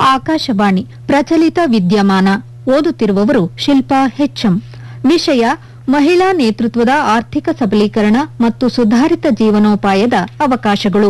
ಆಕಾಶವಾಣಿ ಪ್ರಚಲಿತ ವಿದ್ಯಮಾನ ಓದುತ್ತಿರುವವರು ಶಿಲ್ಪಾ ಹೆಚ್ಎಂ ವಿಷಯ ಮಹಿಳಾ ನೇತೃತ್ವದ ಆರ್ಥಿಕ ಸಬಲೀಕರಣ ಮತ್ತು ಸುಧಾರಿತ ಜೀವನೋಪಾಯದ ಅವಕಾಶಗಳು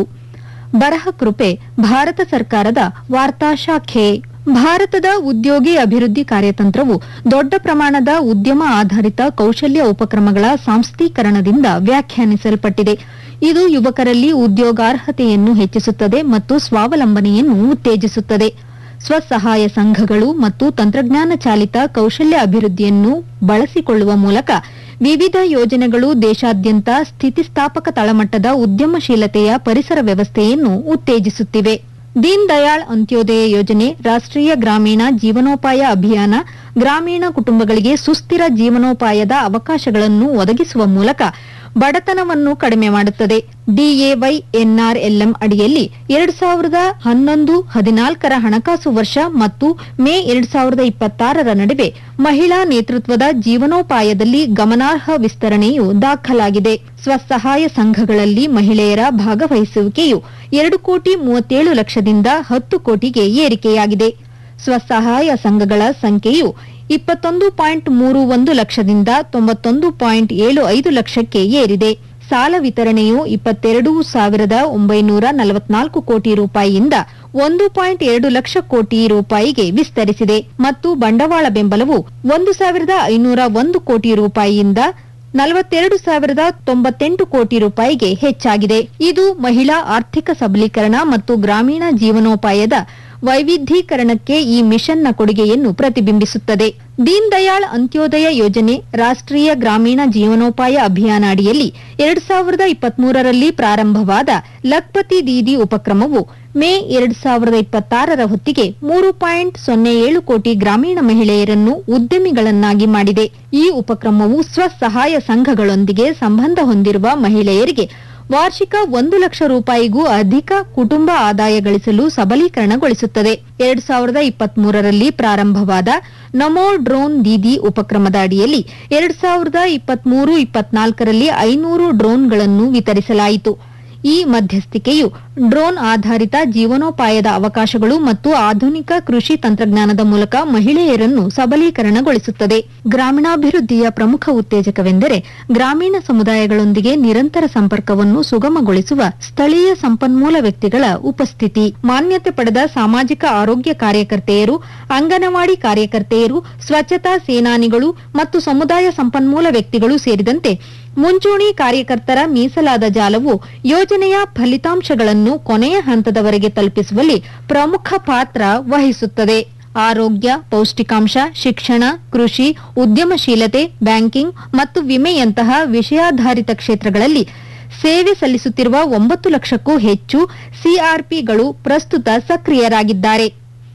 ಬರಹ ಕೃಪೆ ಭಾರತ ಸರ್ಕಾರದ ವಾರ್ತಾ ಶಾಖೆ ಭಾರತದ ಉದ್ಯೋಗಿ ಅಭಿವೃದ್ಧಿ ಕಾರ್ಯತಂತ್ರವು ದೊಡ್ಡ ಪ್ರಮಾಣದ ಉದ್ಯಮ ಆಧಾರಿತ ಕೌಶಲ್ಯ ಉಪಕ್ರಮಗಳ ಸಾಂಸ್ಥೀಕರಣದಿಂದ ವ್ಯಾಖ್ಯಾನಿಸಲ್ಪಟ್ಟಿದೆ ಇದು ಯುವಕರಲ್ಲಿ ಉದ್ಯೋಗಾರ್ಹತೆಯನ್ನು ಹೆಚ್ಚಿಸುತ್ತದೆ ಮತ್ತು ಸ್ವಾವಲಂಬನೆಯನ್ನು ಉತ್ತೇಜಿಸುತ್ತದೆ ಸ್ವಸಹಾಯ ಸಂಘಗಳು ಮತ್ತು ತಂತ್ರಜ್ಞಾನ ಚಾಲಿತ ಕೌಶಲ್ಯ ಅಭಿವೃದ್ಧಿಯನ್ನು ಬಳಸಿಕೊಳ್ಳುವ ಮೂಲಕ ವಿವಿಧ ಯೋಜನೆಗಳು ದೇಶಾದ್ಯಂತ ಸ್ಥಿತಿಸ್ಥಾಪಕ ತಳಮಟ್ಟದ ಉದ್ಯಮಶೀಲತೆಯ ಪರಿಸರ ವ್ಯವಸ್ಥೆಯನ್ನು ಉತ್ತೇಜಿಸುತ್ತಿವೆ ದೀನ್ ದಯಾಳ್ ಅಂತ್ಯೋದಯ ಯೋಜನೆ ರಾಷ್ಟ್ರೀಯ ಗ್ರಾಮೀಣ ಜೀವನೋಪಾಯ ಅಭಿಯಾನ ಗ್ರಾಮೀಣ ಕುಟುಂಬಗಳಿಗೆ ಸುಸ್ಥಿರ ಜೀವನೋಪಾಯದ ಅವಕಾಶಗಳನ್ನು ಒದಗಿಸುವ ಮೂಲಕ ಬಡತನವನ್ನು ಕಡಿಮೆ ಮಾಡುತ್ತದೆ ಡಿಎವೈ ಎನ್ಆರ್ಎಲ್ಎಂ ಅಡಿಯಲ್ಲಿ ಎರಡ್ ಸಾವಿರದ ಹನ್ನೊಂದು ಹದಿನಾಲ್ಕರ ಹಣಕಾಸು ವರ್ಷ ಮತ್ತು ಮೇ ಎರಡ್ ಸಾವಿರದ ಇಪ್ಪತ್ತಾರರ ನಡುವೆ ಮಹಿಳಾ ನೇತೃತ್ವದ ಜೀವನೋಪಾಯದಲ್ಲಿ ಗಮನಾರ್ಹ ವಿಸ್ತರಣೆಯು ದಾಖಲಾಗಿದೆ ಸ್ವಸಹಾಯ ಸಂಘಗಳಲ್ಲಿ ಮಹಿಳೆಯರ ಭಾಗವಹಿಸುವಿಕೆಯು ಎರಡು ಕೋಟಿ ಮೂವತ್ತೇಳು ಲಕ್ಷದಿಂದ ಹತ್ತು ಕೋಟಿಗೆ ಏರಿಕೆಯಾಗಿದೆ ಸ್ವಸಹಾಯ ಸಂಘಗಳ ಸಂಖ್ಯೆಯು ಇಪ್ಪತ್ತೊಂದು ಪಾಯಿಂಟ್ ಮೂರು ಒಂದು ಲಕ್ಷದಿಂದ ತೊಂಬತ್ತೊಂದು ಪಾಯಿಂಟ್ ಏಳು ಐದು ಲಕ್ಷಕ್ಕೆ ಏರಿದೆ ಸಾಲ ವಿತರಣೆಯು ಇಪ್ಪತ್ತೆರಡು ಸಾವಿರದ ಒಂಬೈನೂರ ನಲವತ್ನಾಲ್ಕು ಕೋಟಿ ರೂಪಾಯಿಯಿಂದ ಒಂದು ಪಾಯಿಂಟ್ ಎರಡು ಲಕ್ಷ ಕೋಟಿ ರೂಪಾಯಿಗೆ ವಿಸ್ತರಿಸಿದೆ ಮತ್ತು ಬಂಡವಾಳ ಬೆಂಬಲವು ಒಂದು ಸಾವಿರದ ಐನೂರ ಒಂದು ಕೋಟಿ ರೂಪಾಯಿಯಿಂದ ನಲವತ್ತೆರಡು ಸಾವಿರದ ತೊಂಬತ್ತೆಂಟು ಕೋಟಿ ರೂಪಾಯಿಗೆ ಹೆಚ್ಚಾಗಿದೆ ಇದು ಮಹಿಳಾ ಆರ್ಥಿಕ ಸಬಲೀಕರಣ ಮತ್ತು ಗ್ರಾಮೀಣ ಜೀವನೋಪಾಯದ ವೈವಿಧ್ಯೀಕರಣಕ್ಕೆ ಈ ಮಿಷನ್ನ ಕೊಡುಗೆಯನ್ನು ಪ್ರತಿಬಿಂಬಿಸುತ್ತದೆ ದೀನ್ ದಯಾಳ್ ಅಂತ್ಯೋದಯ ಯೋಜನೆ ರಾಷ್ಟ್ರೀಯ ಗ್ರಾಮೀಣ ಜೀವನೋಪಾಯ ಅಭಿಯಾನ ಅಡಿಯಲ್ಲಿ ಎರಡ್ ಸಾವಿರದ ಇಪ್ಪತ್ಮೂರರಲ್ಲಿ ಪ್ರಾರಂಭವಾದ ಲಖ್ಪತಿ ದೀದಿ ಉಪಕ್ರಮವು ಮೇ ಎರಡ್ ಸಾವಿರದ ಇಪ್ಪತ್ತಾರರ ಹೊತ್ತಿಗೆ ಮೂರು ಪಾಯಿಂಟ್ ಸೊನ್ನೆ ಏಳು ಕೋಟಿ ಗ್ರಾಮೀಣ ಮಹಿಳೆಯರನ್ನು ಉದ್ಯಮಿಗಳನ್ನಾಗಿ ಮಾಡಿದೆ ಈ ಉಪಕ್ರಮವು ಸ್ವಸಹಾಯ ಸಂಘಗಳೊಂದಿಗೆ ಸಂಬಂಧ ಹೊಂದಿರುವ ಮಹಿಳೆಯರಿಗೆ ವಾರ್ಷಿಕ ಒಂದು ಲಕ್ಷ ರೂಪಾಯಿಗೂ ಅಧಿಕ ಕುಟುಂಬ ಆದಾಯ ಗಳಿಸಲು ಸಬಲೀಕರಣಗೊಳಿಸುತ್ತದೆ ಎರಡ್ ಸಾವಿರದ ಇಪ್ಪತ್ಮೂರರಲ್ಲಿ ಪ್ರಾರಂಭವಾದ ನಮೋ ಡ್ರೋನ್ ದೀದಿ ಉಪಕ್ರಮದ ಅಡಿಯಲ್ಲಿ ಎರಡ್ ಸಾವಿರದ ಇಪ್ಪತ್ಮೂರು ಇಪ್ಪತ್ನಾಲ್ಕರಲ್ಲಿ ಐನೂರು ಡ್ರೋನ್ಗಳನ್ನು ವಿತರಿಸಲಾಯಿತು ಈ ಮಧ್ಯಸ್ಥಿಕೆಯು ಡ್ರೋನ್ ಆಧಾರಿತ ಜೀವನೋಪಾಯದ ಅವಕಾಶಗಳು ಮತ್ತು ಆಧುನಿಕ ಕೃಷಿ ತಂತ್ರಜ್ಞಾನದ ಮೂಲಕ ಮಹಿಳೆಯರನ್ನು ಸಬಲೀಕರಣಗೊಳಿಸುತ್ತದೆ ಗ್ರಾಮೀಣಾಭಿವೃದ್ಧಿಯ ಪ್ರಮುಖ ಉತ್ತೇಜಕವೆಂದರೆ ಗ್ರಾಮೀಣ ಸಮುದಾಯಗಳೊಂದಿಗೆ ನಿರಂತರ ಸಂಪರ್ಕವನ್ನು ಸುಗಮಗೊಳಿಸುವ ಸ್ಥಳೀಯ ಸಂಪನ್ಮೂಲ ವ್ಯಕ್ತಿಗಳ ಉಪಸ್ಥಿತಿ ಮಾನ್ಯತೆ ಪಡೆದ ಸಾಮಾಜಿಕ ಆರೋಗ್ಯ ಕಾರ್ಯಕರ್ತೆಯರು ಅಂಗನವಾಡಿ ಕಾರ್ಯಕರ್ತೆಯರು ಸ್ವಚ್ಛತಾ ಸೇನಾನಿಗಳು ಮತ್ತು ಸಮುದಾಯ ಸಂಪನ್ಮೂಲ ವ್ಯಕ್ತಿಗಳು ಸೇರಿದಂತೆ ಮುಂಚೂಣಿ ಕಾರ್ಯಕರ್ತರ ಮೀಸಲಾದ ಜಾಲವು ಯೋಜನೆಯ ಫಲಿತಾಂಶಗಳನ್ನು ಕೊನೆಯ ಹಂತದವರೆಗೆ ತಲುಪಿಸುವಲ್ಲಿ ಪ್ರಮುಖ ಪಾತ್ರ ವಹಿಸುತ್ತದೆ ಆರೋಗ್ಯ ಪೌಷ್ಟಿಕಾಂಶ ಶಿಕ್ಷಣ ಕೃಷಿ ಉದ್ಯಮಶೀಲತೆ ಬ್ಯಾಂಕಿಂಗ್ ಮತ್ತು ವಿಮೆಯಂತಹ ವಿಷಯಾಧಾರಿತ ಕ್ಷೇತ್ರಗಳಲ್ಲಿ ಸೇವೆ ಸಲ್ಲಿಸುತ್ತಿರುವ ಒಂಬತ್ತು ಲಕ್ಷಕ್ಕೂ ಹೆಚ್ಚು ಸಿಆರ್ಪಿಗಳು ಪ್ರಸ್ತುತ ಸಕ್ರಿಯರಾಗಿದ್ದಾರೆ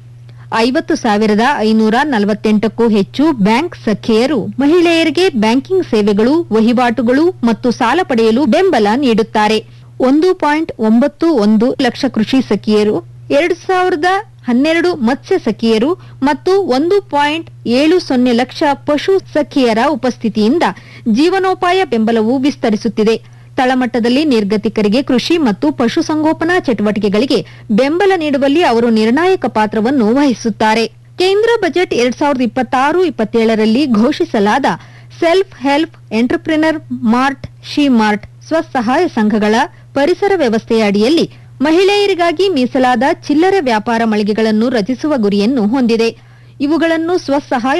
ಐವತ್ತು ಸಾವಿರದ ಐನೂರ ನಲವತ್ತೆಂಟಕ್ಕೂ ಹೆಚ್ಚು ಬ್ಯಾಂಕ್ ಸಖಿಯರು ಮಹಿಳೆಯರಿಗೆ ಬ್ಯಾಂಕಿಂಗ್ ಸೇವೆಗಳು ವಹಿವಾಟುಗಳು ಮತ್ತು ಸಾಲ ಪಡೆಯಲು ಬೆಂಬಲ ನೀಡುತ್ತಾರೆ ಒಂದು ಪಾಯಿಂಟ್ ಒಂಬತ್ತು ಒಂದು ಲಕ್ಷ ಕೃಷಿ ಸಖಿಯರು ಎರಡು ಸಾವಿರದ ಹನ್ನೆರಡು ಮತ್ಸ್ಯ ಸಖಿಯರು ಮತ್ತು ಒಂದು ಪಾಯಿಂಟ್ ಏಳು ಸೊನ್ನೆ ಲಕ್ಷ ಪಶು ಸಖಿಯರ ಉಪಸ್ಥಿತಿಯಿಂದ ಜೀವನೋಪಾಯ ಬೆಂಬಲವು ವಿಸ್ತರಿಸುತ್ತಿದೆ ತಳಮಟ್ಟದಲ್ಲಿ ನಿರ್ಗತಿಕರಿಗೆ ಕೃಷಿ ಮತ್ತು ಪಶುಸಂಗೋಪನಾ ಚಟುವಟಿಕೆಗಳಿಗೆ ಬೆಂಬಲ ನೀಡುವಲ್ಲಿ ಅವರು ನಿರ್ಣಾಯಕ ಪಾತ್ರವನ್ನು ವಹಿಸುತ್ತಾರೆ ಕೇಂದ್ರ ಬಜೆಟ್ ಎರಡ್ ಸಾವಿರದ ಇಪ್ಪತ್ತಾರು ಇಪ್ಪತ್ತೇಳರಲ್ಲಿ ಘೋಷಿಸಲಾದ self help entrepreneur mart she mart ಸ್ವಸಹಾಯ ಸಂಘಗಳ ಪರಿಸರ ವ್ಯವಸ್ಥೆಯ ಅಡಿಯಲ್ಲಿ ಮಹಿಳೆಯರಿಗಾಗಿ ಮೀಸಲಾದ ಚಿಲ್ಲರೆ ವ್ಯಾಪಾರ ಮಳಿಗೆಗಳನ್ನು ರಚಿಸುವ ಗುರಿಯನ್ನು ಹೊಂದಿದೆ ಇವುಗಳನ್ನು ಸ್ವಸಹಾಯ